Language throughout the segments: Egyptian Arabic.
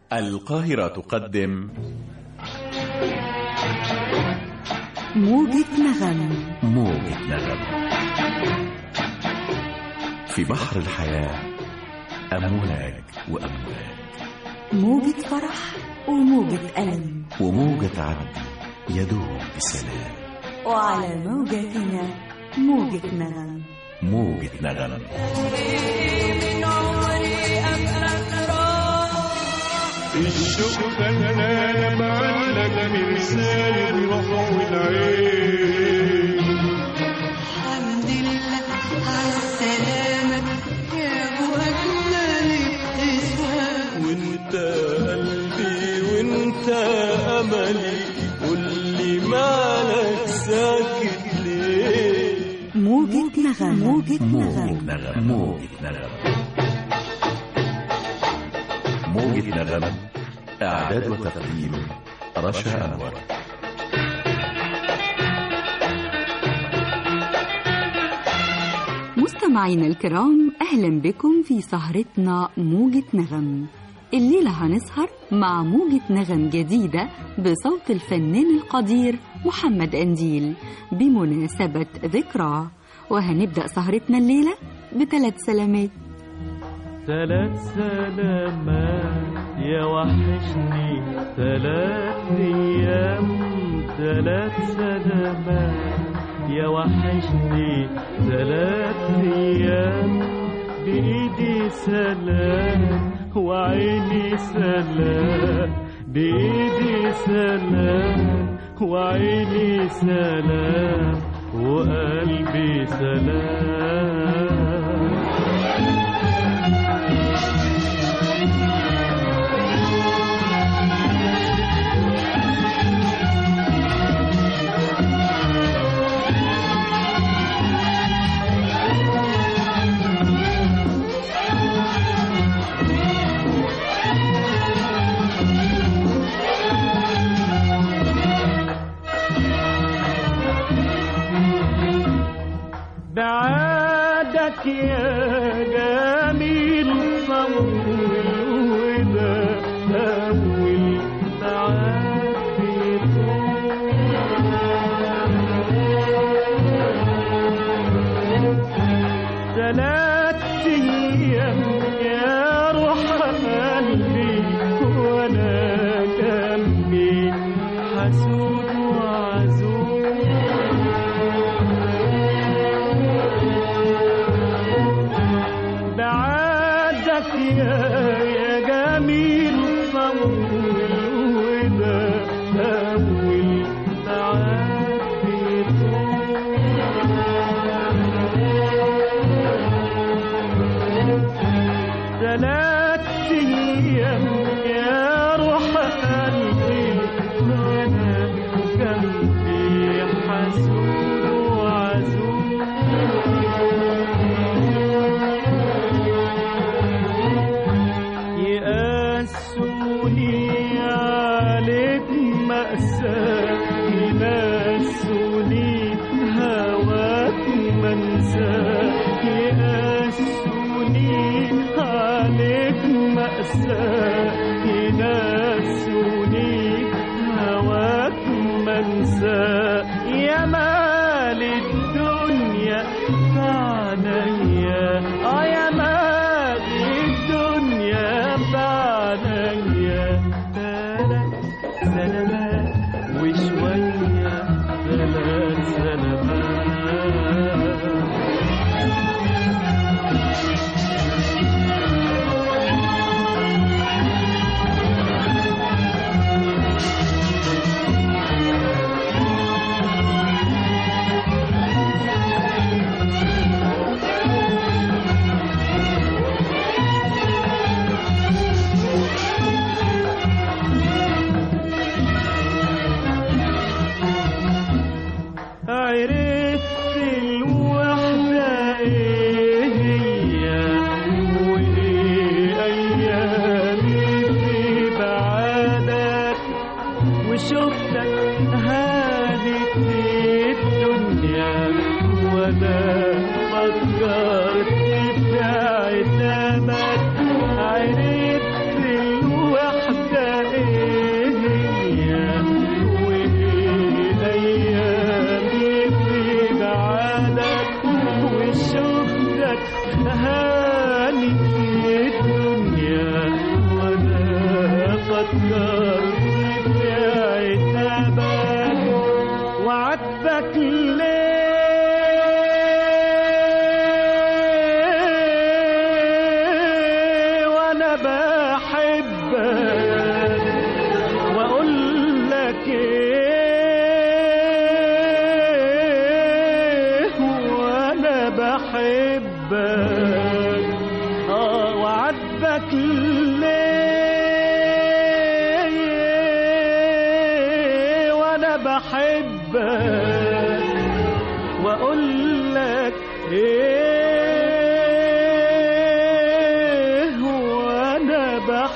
القاهرة تقدم موجة نغم موجة نغم في بحر الحياة أمواج وأمواج موجة فرح وموجة ألم وموجة عدل يدوم بسلام وعلى موجتنا موجة نغم موجة نغم الشوق فنان معلق مرسال الروح والعين الحمد لله على السلامة يا أبو أجمل ابتسام وانت قلبي وانت املي قولي مالك ساكت ليه موجة نغم موجة موجة نغم نغم موجة نغم موجة نغم إعداد وتقديم رشا أنور مستمعينا الكرام أهلا بكم في سهرتنا موجة نغم الليلة هنسهر مع موجة نغم جديدة بصوت الفنان القدير محمد أنديل بمناسبة ذكرى وهنبدأ سهرتنا الليلة بثلاث سلامات ثلاث سلامات يا وحشني ثلاث ايام ثلاث سلامات يا وحشني ثلاث ايام بايدي سلام وعيني سلام بايدي سلام وعيني سلام وقلبي سلام بعادك يا جميل طول وده أول بعاد ثلاث أيام يا روح قلبي وأنا جنبي حسود وعزوز بعدك يا يا جميل طول وده أول بعد ثلاث أيام يا روح قلبي وأنا جنبي حسود وعزوز يقاسوني عليك مأساة ينسوني هواك منساة يقاسوني عليك مأساة ينسوني هواك منساة يا مال الدنيا فعنيا اه يا مال الدنيا فعنيا ثلاث سلامات وشوية ثلاث سلامات فكرت في عتابك وعاتبك ليه وانا بحبك واقول لك ايه وانا بحبك اه وعاتبك ليه وانا بحبك واقول لك ايه وانا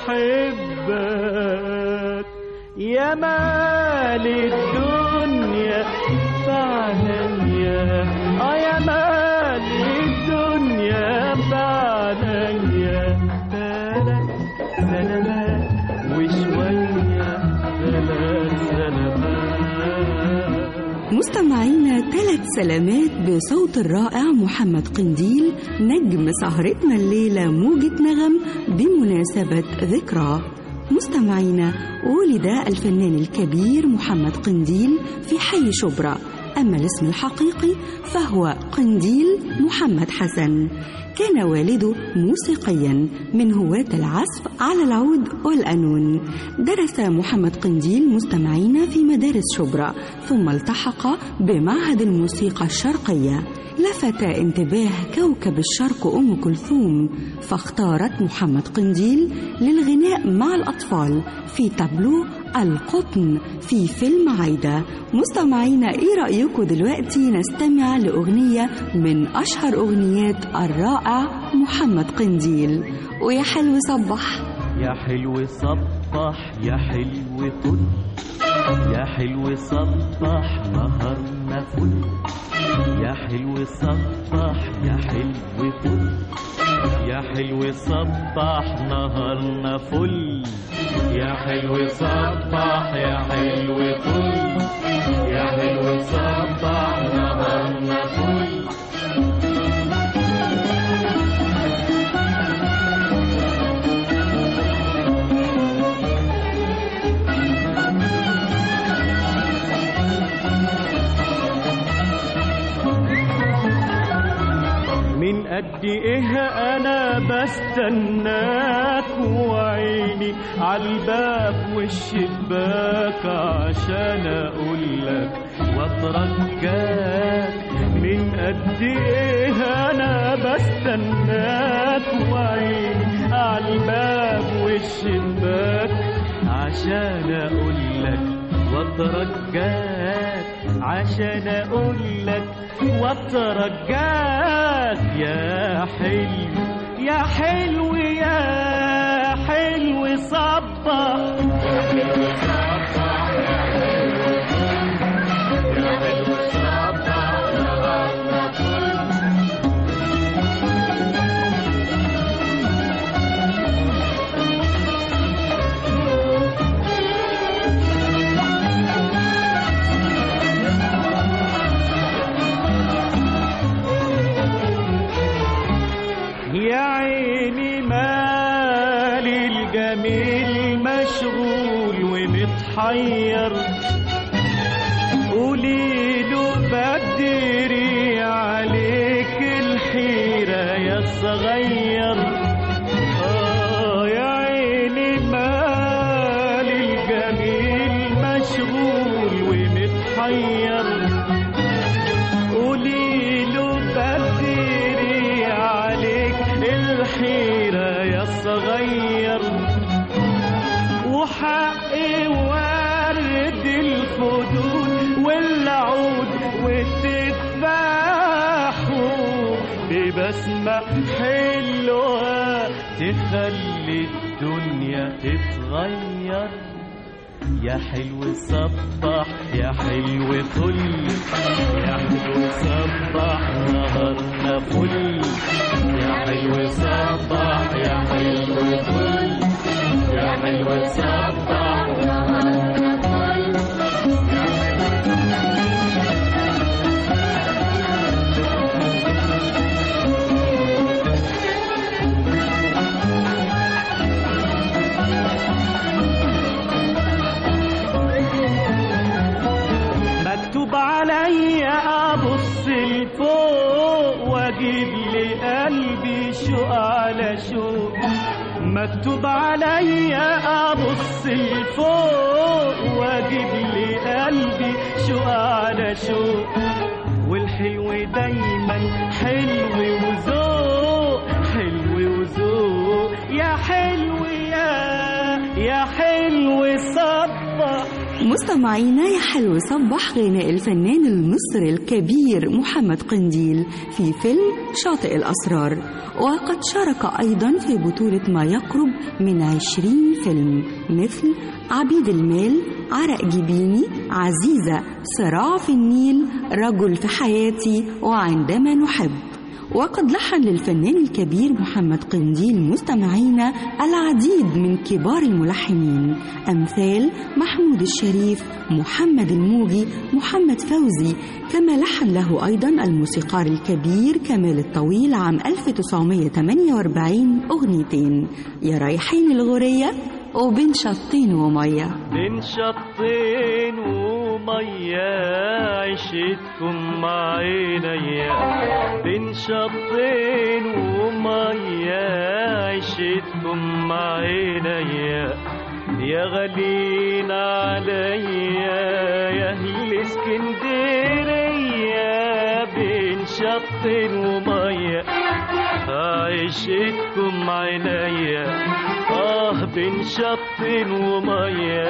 بحبك يا مال الدنيا فعليا اه يا مال الدنيا فعليا ثلاث سلامات وشوية ثلاث سلامات مستمعينا ثلاث سلامات بصوت الرائع محمد قنديل نجم سهرتنا الليلة موجة نغم بمناسبة ذكرى مستمعينا ولد الفنان الكبير محمد قنديل في حي شبرا أما الاسم الحقيقي فهو قنديل محمد حسن كان والده موسيقيا من هواة العزف على العود والقانون درس محمد قنديل مستمعين في مدارس شبرا ثم التحق بمعهد الموسيقى الشرقية لفت انتباه كوكب الشرق أم كلثوم فاختارت محمد قنديل للغناء مع الأطفال في تابلو القطن في فيلم عايدة مستمعينا ايه رأيكم دلوقتي نستمع لأغنية من أشهر أغنيات الرائع محمد قنديل ويا حلو صبح يا حلو صبح يا حلو طل يا حلو صبح نهارنا فل يا حلو صبح يا حلو طل يا حلو صبح نهارنا فل يا حلو صبح يا حلو طل يا حلو صبح نهارنا فل من قد ايه انا بستناك وعيني عالباب والشباك عشان اقولك واترجاك من قد ايه انا بستناك وعيني عالباب والشباك عشان اقولك واترجاك عشان اقولك واترجاك يا حلو يا حلو يا حلو صبح يا عيني مالي الجميل مشغول ومتحير قولي له بدري عليك الحيرة يا صغير آه يا عيني مالي الجميل مشغول ومتحير قولي له بدري عليك الحيرة يا صغير وحقي ورد الخدود والعود وتذبحوا ببسمة حلوة تخلي الدنيا تتغير يا حلو صبح يا حلو طل يا حلو صبح نهارنا فل يا حلو صبح يا حلو طل يا حلو صبح نهارنا فل شوق على شوق مكتوب عليا ابص لفوق واجيب لي قلبي شوق على شوق والحلو دايما حلو وذوق حلو وذوق يا حلو يا يا حلو صبح مستمعينا يا حلو صبح غناء الفنان المصري الكبير محمد قنديل في فيلم شاطئ الأسرار وقد شارك أيضا في بطولة ما يقرب من عشرين فيلم مثل عبيد المال عرق جبيني عزيزة صراع في النيل رجل في حياتي وعندما نحب وقد لحن للفنان الكبير محمد قنديل مستمعينا العديد من كبار الملحنين أمثال محمود الشريف محمد الموجي محمد فوزي كما لحن له أيضا الموسيقار الكبير كمال الطويل عام 1948 أغنيتين يا رايحين الغورية وبين شطين ومية بين شطين ومية عشتكم مع عينيا بين شطين ومية عشتكم مع عينيا يا غالين عليا يا اهل اسكندرية بين شطين ومية عشتكم عينيا اه بين شط ومية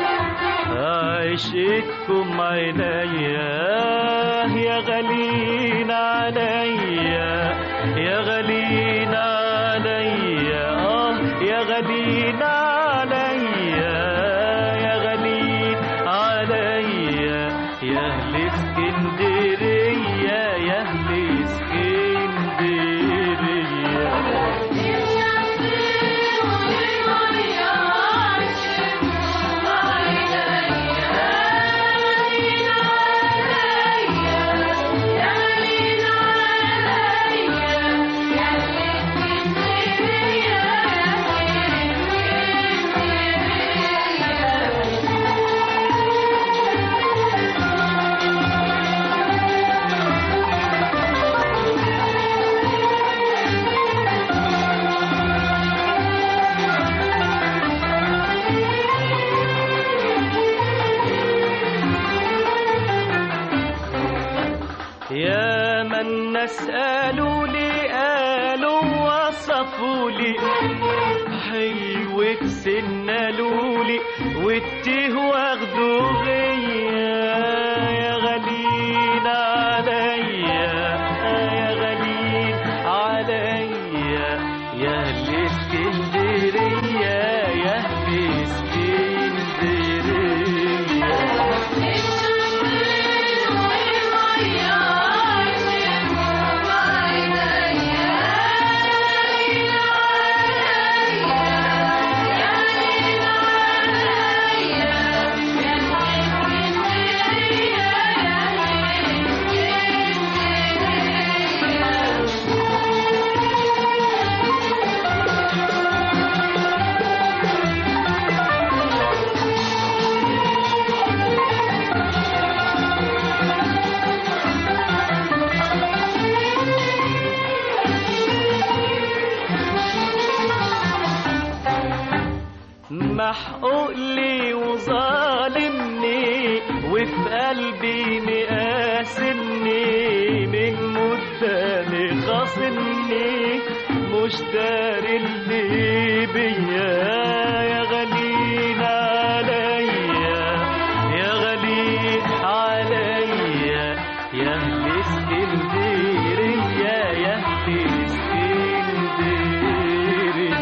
عشتكم عينيا يا غالين عليا يا غالين عليا اه يا غالين عليا يا غالين عليا يا اهل اسكندريه يا اهل اسكندريه يا من نسألوا لي قالوا وصفوا لي حلوك سنالوا لي والتيه واخدوا غيا يا غالين عليا يا غالين عليا يا اهل اسكندريه يا اهل اسكندريه محقوق لي وظالمني وفي قلبي مقاسمني من مدة مخاصمني مش داري اللي بيا يا غالين عليا يا غالين عليا يا اهل اسكندريه يا اهل اسكندريه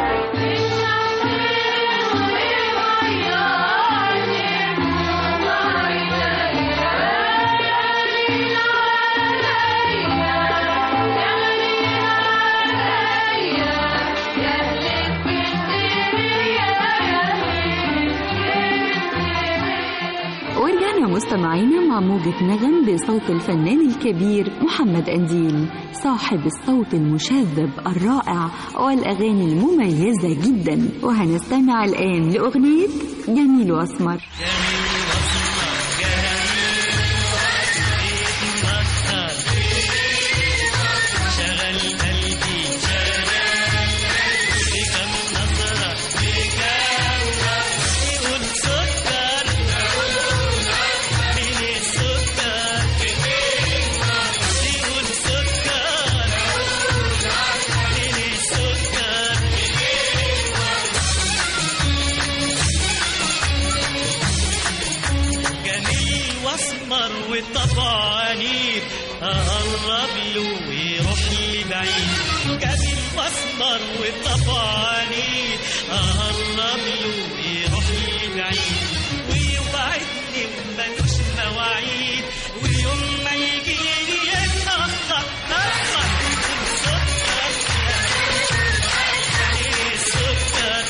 ورجعنا مستمعينا مع موجة نغم بصوت الفنان الكبير محمد أنديل صاحب الصوت المشذب الرائع والأغاني المميزة جدا وهنستمع الآن لأغنية جميل وأسمر شغل قلبي والطبع عنيد أقرب له ويروح لي بعيد جميل واسمر والطبع عنيد أقرب له ويروح لي بعيد ويوعدني وملوش مواعيد ويوم ما يجيلي يتأخر أخر سكر سكر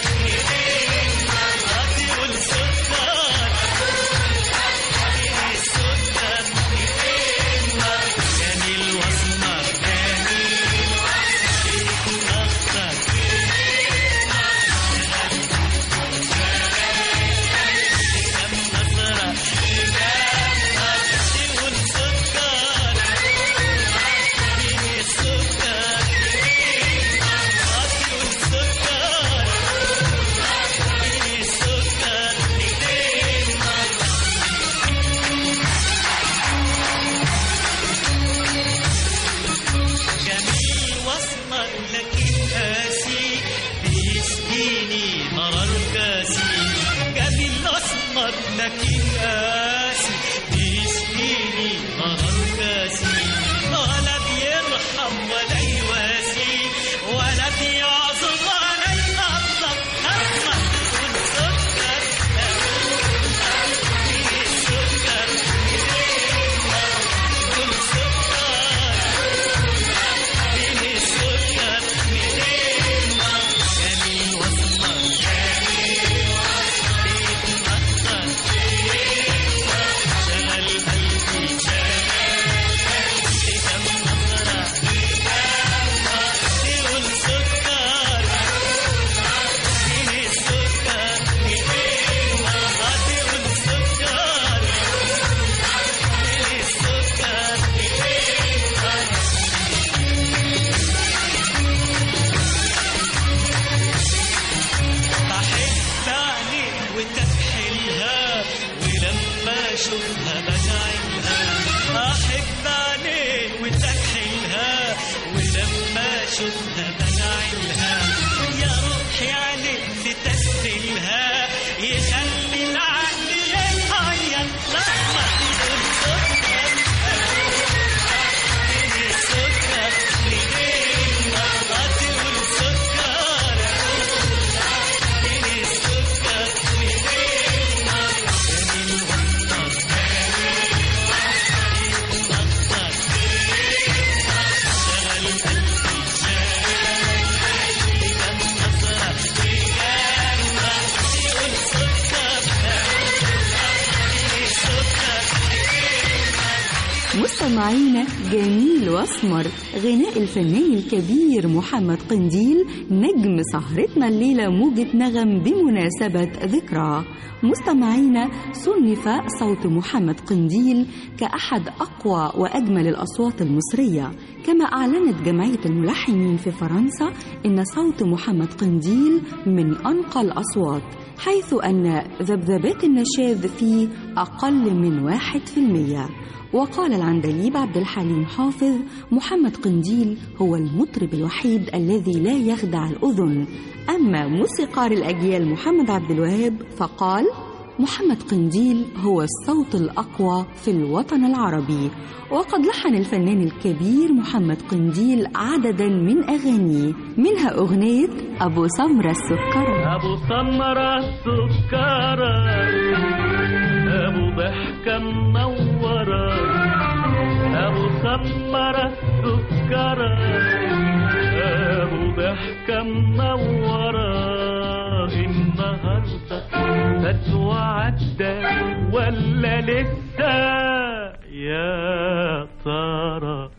عطي والسكر سكر جميل واسمر جميل أخضر أزرق عطي والسكر السكر عطي والسكر السكر جميل واسمر لكن قاسي بيسقيني مرار كاسي جميل اسمر لكن قاسي بيسقيني مرار كاسي ولا بيرحم ولا يواسي ولا بيعظم ولا يقدر احمر والسكر السكر والسكر فيه السكر منين جميل واسمر جميل بيتمطر شغل قلبي شغل كم نظرة يقول سكر فيه السكر منين هتقول سكر فيه السكر منين بحب عينيك وتكحلها ولما اشوفها بزعلها احب عينيك وتكحلها ولما اشوفها بزعلها يا روحي عليك تتسلها يخلي العقل يتغير لما تقول سكر سكر منين ما تقول سكر مستمعينا جميل واسمر غناء الفنان الكبير محمد قنديل نجم سهرتنا الليله موجة نغم بمناسبة ذكرى مستمعينا صنف صوت محمد قنديل كأحد أقوى وأجمل الأصوات المصرية كما أعلنت جمعية الملحنين في فرنسا إن صوت محمد قنديل من أنقى الأصوات حيث أن ذبذبات النشاذ فيه أقل من واحد في المية وقال العندليب عبد الحليم حافظ محمد قنديل هو المطرب الوحيد الذي لا يخدع الأذن أما موسيقار الأجيال محمد عبد الوهاب فقال محمد قنديل هو الصوت الأقوى في الوطن العربي وقد لحن الفنان الكبير محمد قنديل عددا من أغانيه منها أغنية أبو سمرة السكر ابو سمرة السكرة ابو ضحكة منورة ابو سمرة السكرة ابو ضحكة منورة النهاردة فات وعدى ولا لسه يا ترى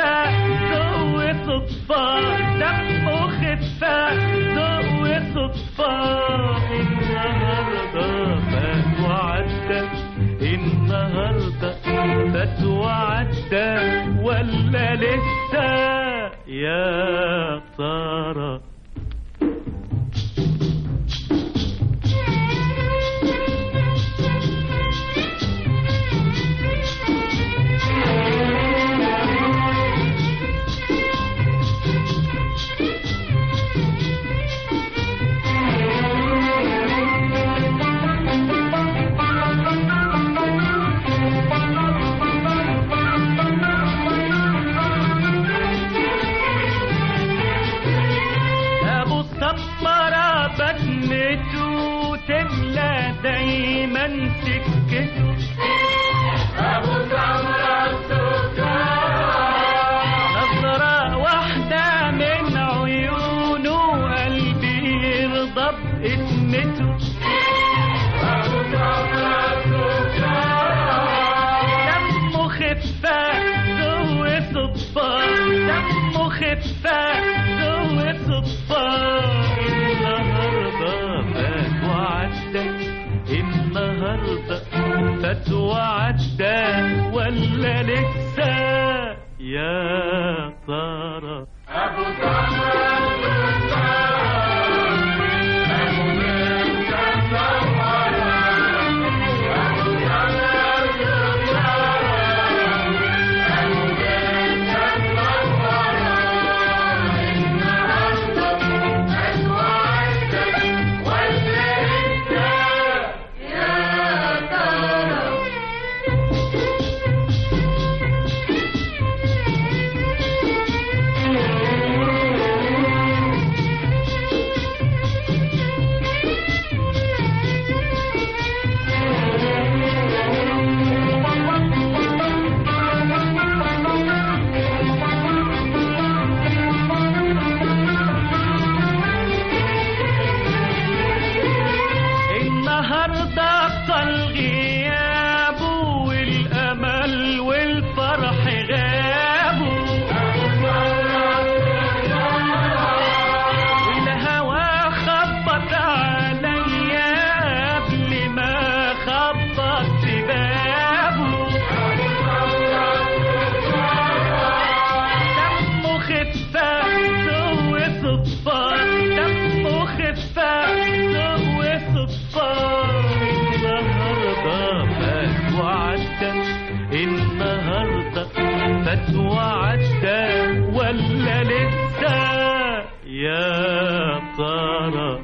خفاف ذوق صدفة دمه خفاف ذوق صدفة النهاردة فات وعدى النهاردة فات وعدى ولا لسه يا ترى ابو سمرة بسمته تملى دايما سكته ابو سمرة نظرة واحدة من عيونه قلبي يرضى باسمته دمه خفاف ذوق صدفة دمه خفاف ذوق صدفة النهاردة فات وعدى النهاردة فات وعدى ولا لسه يا ترى النهارده طال غيابه والامل والفرح غابوا والهوى خبط عليا قبل ما خبط في بابه دمه خفاف ذوق صدفة دمه خفاف ذوق صدفة النهاردة فات وعدى النهاردة فات وعدى ولا لسه يا ترى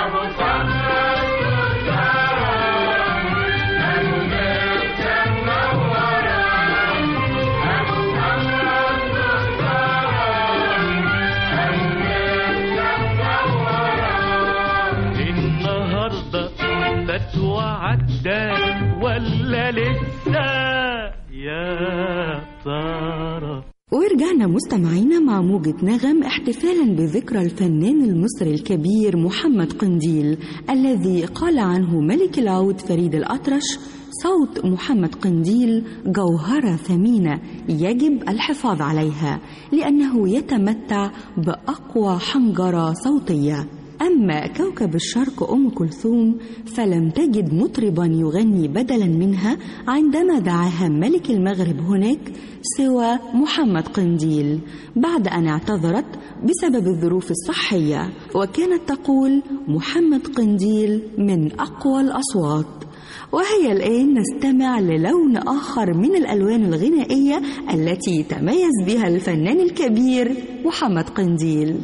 النهارده فات وعدى ولا لسه يا ترى ورجعنا مستمعينا مع موجة نغم احتفالا بذكرى الفنان المصري الكبير محمد قنديل الذي قال عنه ملك العود فريد الأطرش صوت محمد قنديل جوهرة ثمينة يجب الحفاظ عليها لأنه يتمتع بأقوى حنجرة صوتية أما كوكب الشرق أم كلثوم فلم تجد مطربا يغني بدلا منها عندما دعاها ملك المغرب هناك سوى محمد قنديل بعد أن اعتذرت بسبب الظروف الصحية وكانت تقول محمد قنديل من أقوى الأصوات وهي الآن نستمع للون آخر من الألوان الغنائية التي تميز بها الفنان الكبير محمد قنديل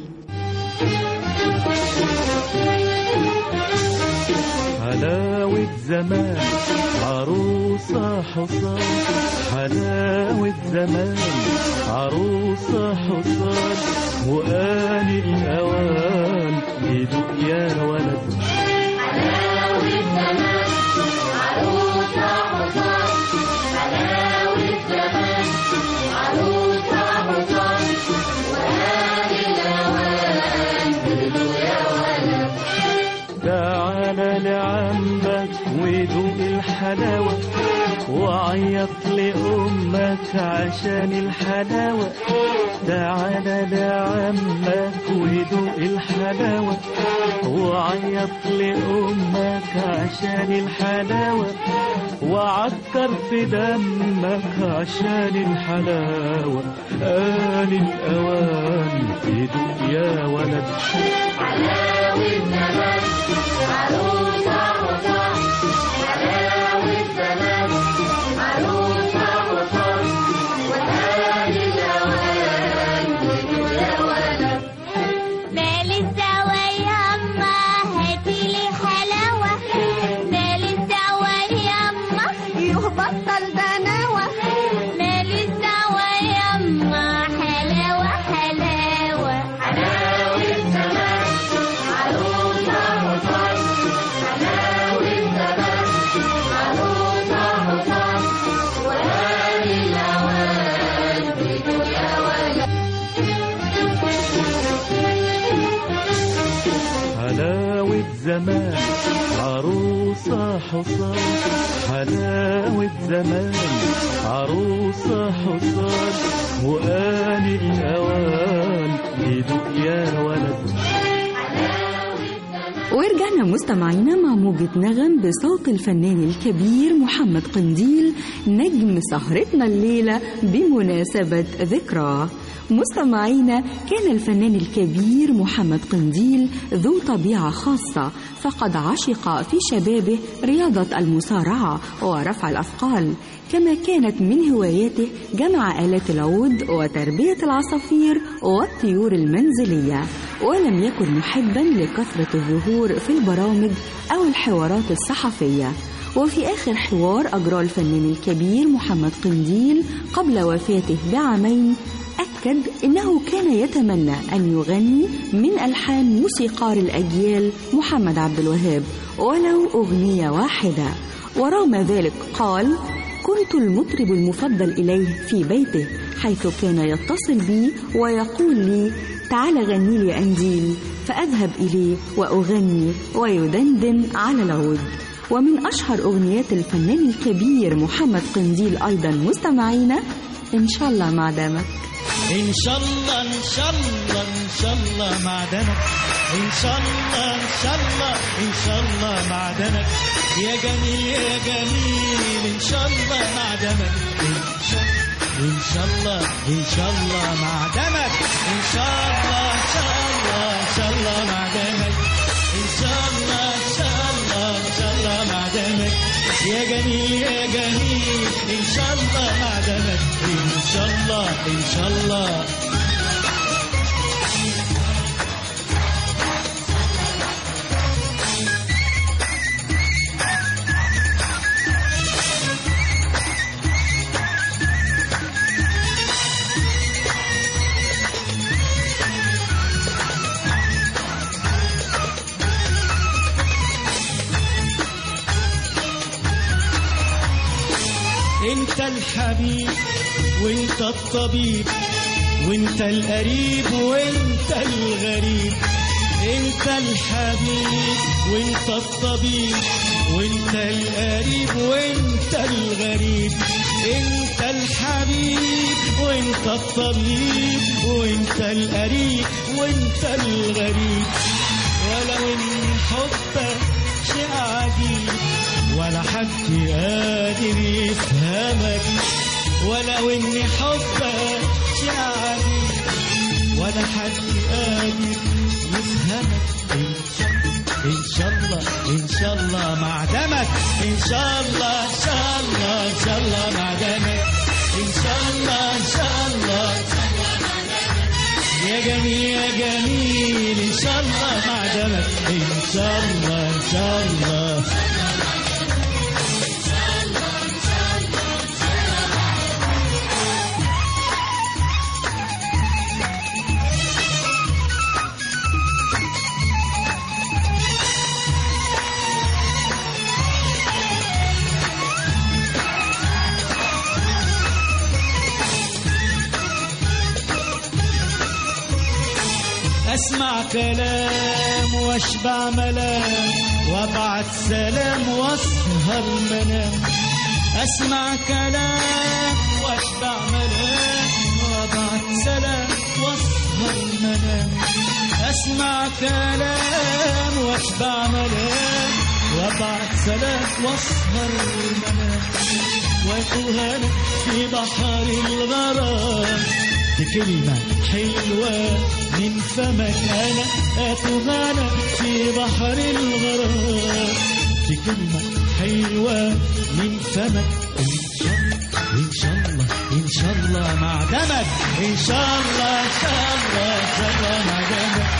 حلاوة زمان عروسة حصان حلاوة زمان عروسة حصان وآن الأوان يدوق يا ولد تعال لعمك وذوق الحلاوة وعيط لأمك عشان الحلاوة تعالى لعمك ودوق الحلاوة وعيط لأمك عشان الحلاوة وعكر في دمك عشان الحلاوة آن الأوان ادوق يا ولد مال الدواء ياما هاتيلي حلاوة مال الدواء ياما يهبطل بناوة مال الدواء ياما حلاوة حلاوة حلاوة زمان عروسة وطن حلاوة زمان عروسة وطن وهاني الأوان بدو يا ولد حلاوة زمان عروسة حصان حلاوة زمان عروسة حصان وآن الأوان يدوق يا ولد ورجعنا مستمعينا مع موجة نغم بصوت الفنان الكبير محمد قنديل نجم سهرتنا الليلة بمناسبة ذكراه مستمعينا كان الفنان الكبير محمد قنديل ذو طبيعة خاصة فقد عشق في شبابه رياضة المصارعة ورفع الأثقال كما كانت من هواياته جمع آلات العود وتربية العصافير والطيور المنزلية ولم يكن محبا لكثرة الظهور في البرامج أو الحوارات الصحفية وفي آخر حوار أجراه الفنان الكبير محمد قنديل قبل وفاته بعامين أكد أنه كان يتمنى أن يغني من ألحان موسيقار الأجيال محمد عبد الوهاب ولو أغنية واحدة ورغم ذلك قال كنت المطرب المفضل إليه في بيته حيث كان يتصل بي ويقول لي تعال غني لي أنجيل فأذهب إليه وأغني ويدندن على العود ومن أشهر أغنيات الفنان الكبير محمد قنديل أيضا مستمعينا إن شاء الله مع دامك إن شاء الله إن شاء الله إن شاء الله معدنك إن شاء الله إن شاء الله إن شاء الله معدنك يا جميل يا جميل إن شاء الله معدنك إن شاء إن شاء الله إن شاء الله معدنك إن شاء الله إن شاء الله إن شاء الله معدنك إن شاء الله إن شاء الله إن شاء الله معدنك يا جميل يا جميل إن شاء الله معدنك إن شاء الله إن شاء الله انت الحبيب وانت الطبيب وانت القريب وانت الغريب انت الحبيب وانت الطبيب وانت القريب وانت الغريب انت الحبيب وانت الطبيب وانت القريب وانت الغريب ولو ان حبك شيء عجيب ولا حد قادر يفهمك ولو ان حبك شيء عجيب ولا حد قادر يفهمك ان شاء الله ان شاء الله مع دمك ان شاء الله ان شاء الله ان شاء الله مع دمك ان شاء الله ان شاء الله يا جميل يا جميل ان شاء الله مع دمك ان شاء الله ان شاء الله اسمع كلام واشبع ملام وابعت سلام واسهر منام اسمع كلام واتبع ملام وابعت سلام واسهر المنام اسمع كلام واشبع ملام وابعت سلام واسهر المنام واتوهنا في بحر الغرام بكلمة حلوة من فمك أنا أتوهنا في بحر الغرام بكلمة حلوة من فمك إن شاء الله إن شاء الله إن شاء الله مع دمك إن شاء الله إن شاء الله إن شاء الله مع دمك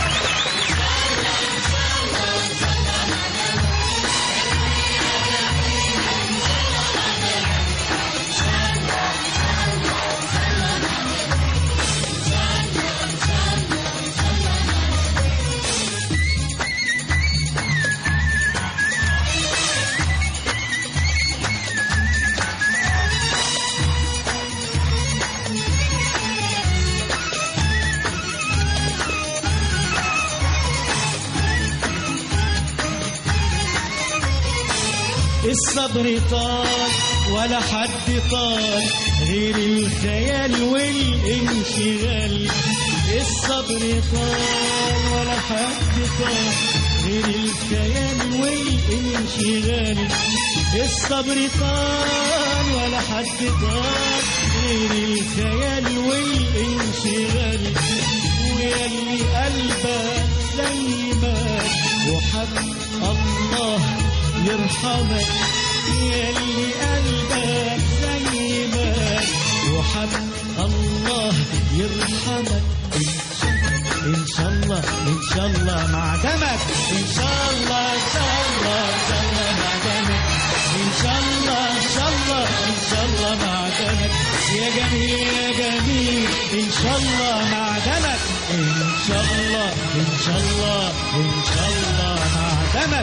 الصبر طال ولا حد طال غير الخيال والانشغال الصبر طال ولا حد طال غير الخيال والانشغال الصبر طال ولا حد طال غير الخيال والانشغال ويلي قلبك زي ما وحب الله يرحمك يلي قلبك زي ما وحب الله يرحمك إن شاء الله إن شاء الله مع دمك إن شاء الله إن شاء الله إن شاء الله مع دمك إن شاء الله إن شاء الله إن شاء الله مع دمك يا جميل يا جميل إن شاء الله مع دمك إن شاء الله إن شاء الله إن شاء الله مع دمك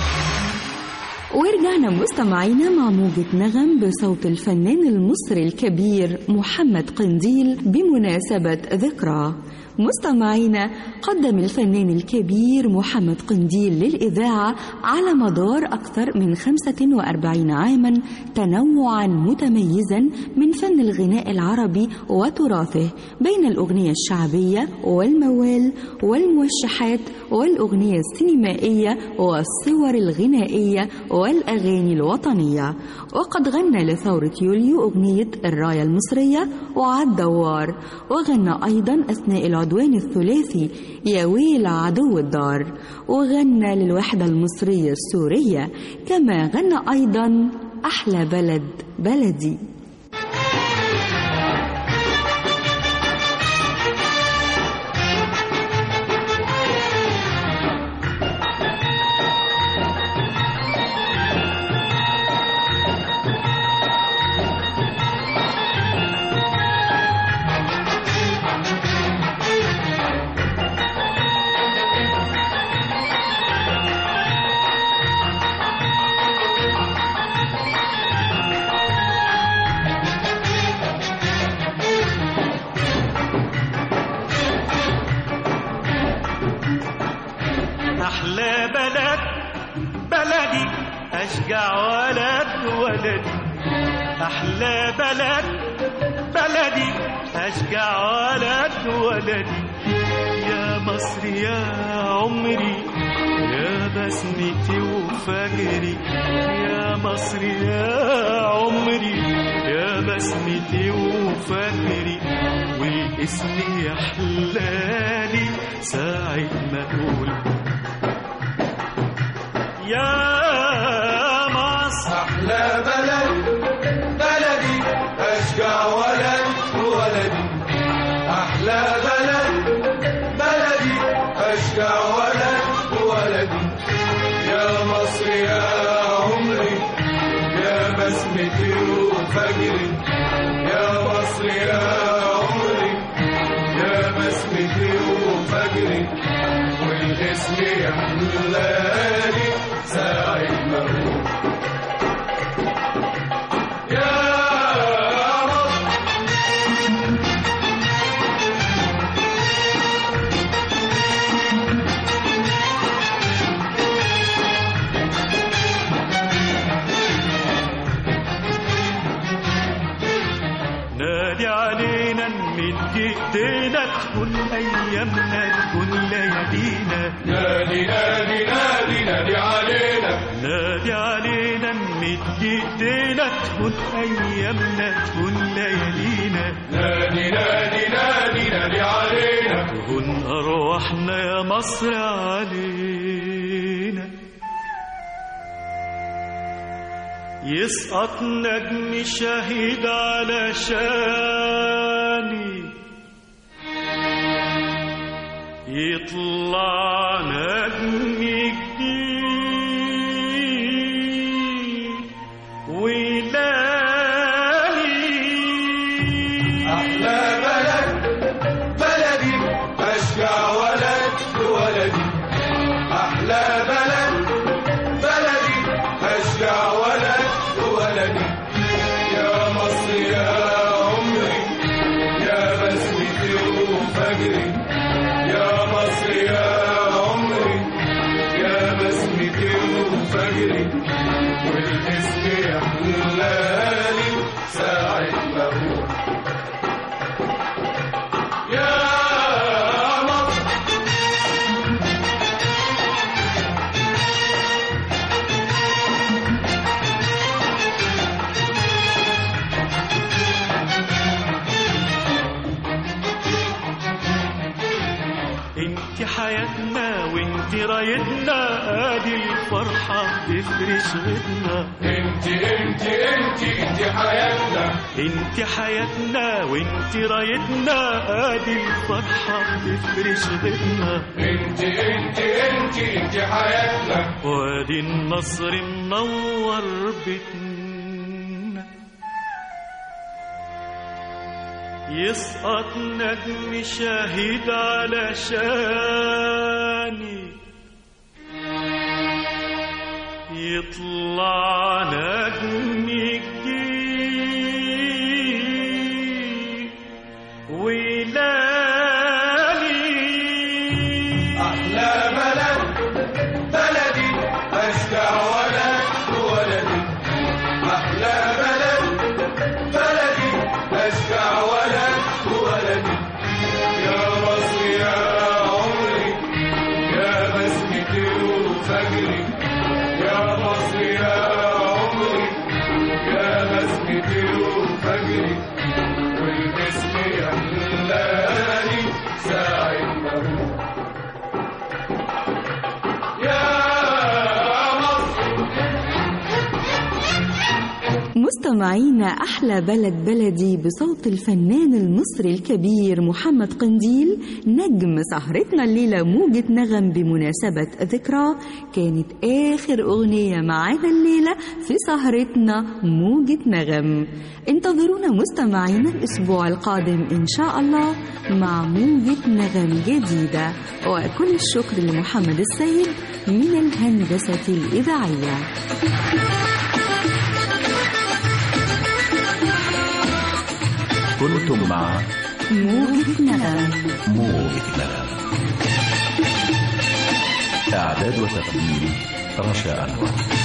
ورجعنا مستمعينا مع موجة نغم بصوت الفنان المصري الكبير محمد قنديل بمناسبة ذكرى مستمعينا قدم الفنان الكبير محمد قنديل للإذاعة على مدار أكثر من 45 عاما تنوعا متميزا من فن الغناء العربي وتراثه بين الأغنية الشعبية والموال والموشحات والأغنية السينمائية والصور الغنائية والأغاني الوطنية وقد غنى لثورة يوليو أغنية الراية المصرية وعالدوار وغنى أيضا أثناء العدوان الثلاثي يا ويل عدو الدار وغنى للوحدة المصرية السورية كما غنى أيضا أحلى بلد بلدي أحلى بلد بلدي أشجع ولد ولدي أحلى بلد بلدي أشجع ولد ولدي يا مصر يا عمري يا بسمتي وفجري يا مصر يا عمري يا بسمتي وفجري والاسم يحلالي ساعة ما أقول يا مصر أحلى بلد بلدي أشجع ولد ولدي أحلى بلد بلدي أشجع ولد ولدي يا مصر يا عمري يا بسمتي وفجري يا مصر يا عمري يا بسمتي وفجري والاسم يحلالي ساعة ما أقول يا مصر تكون أيامنا تكون ليالينا نادي نادي نادي نادي علينا نادي علينا نمد ايدينا تكون أيامنا تكون ليالينا نادي نادي نادي نادي علينا تكون أرواحنا يا مصر علينا يسقط نجم شهيد على شاني يطلع نجم جديد ويلاقي أحلى بلد بلدي أشجع ولد ولدي أحلى بلد بلدي أشجع ولد ولدي يا مصر يا عمري يا بسمتي وفجري يا مصر يا عمري يا بسمتي وفجري والاسم يحلالي ساعة ما أروح يا مصر انت حياتنا وانت رايتنا ادي الفرحة تفرش غدنا انت انت انت انت حياتنا انت حياتنا وانت رايتنا ادي الفرحة تفرش غدنا انت انت انت انت حياتنا وادي النصر منور بيتنا يسقط نجم شهيد على شاني يطلع نجم جديد ويلاقي احلى بلد بلدي اشجع ولد ولدي احلى بلد بلدي اشجع ولد ولدي يا مصر يا عمري يا بسمتي وفجري يا مصر يا عمري يا بسمتي وفجري والاسم يحلالي ساعة ما أروح يا مصر مستمعينا أحلى بلد بلدي بصوت الفنان المصري الكبير محمد قنديل نجم سهرتنا الليلة موجة نغم بمناسبة ذكرى كانت آخر أغنية معانا الليلة في سهرتنا موجة نغم انتظرونا مستمعينا الأسبوع القادم إن شاء الله مع موجة نغم جديدة وكل الشكر لمحمد السيد من الهندسة الإذاعية كنتم مع موجة نغم موجة نغم إعداد وتقديم رشا أنور